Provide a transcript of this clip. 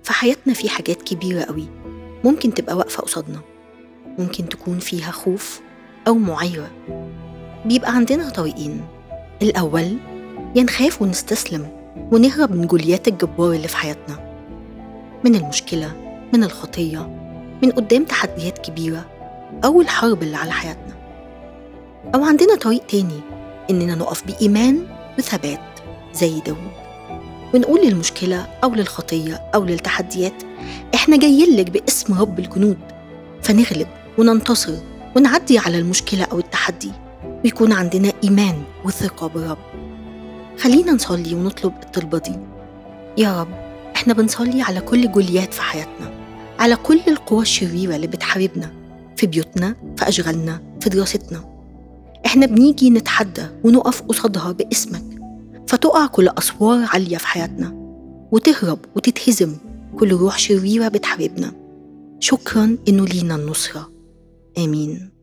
في حياتنا في حاجات كبيرة قوي ممكن تبقى واقفة قصادنا ممكن تكون فيها خوف أو معايرة بيبقى عندنا طريقين الأول يا نخاف ونستسلم ونهرب من جوليات الجبار اللي في حياتنا من المشكلة من الخطية من قدام تحديات كبيرة أو الحرب اللي على حياتنا أو عندنا طريق تاني إننا نقف بإيمان وثبات زي داود ونقول للمشكلة أو للخطية أو للتحديات إحنا جايين لك باسم رب الجنود فنغلب وننتصر ونعدي على المشكلة أو التحدي ويكون عندنا إيمان وثقة بالرب خلينا نصلي ونطلب الطلبة دي يا رب إحنا بنصلي على كل جوليات في حياتنا على كل القوى الشريرة اللي بتحاربنا في بيوتنا في أشغالنا في دراستنا إحنا بنيجي نتحدى ونقف قصادها باسمك فتقع كل أسوار عالية في حياتنا وتهرب وتتهزم كل روح شريرة بتحاربنا شكرا إنه لينا النصرة آمين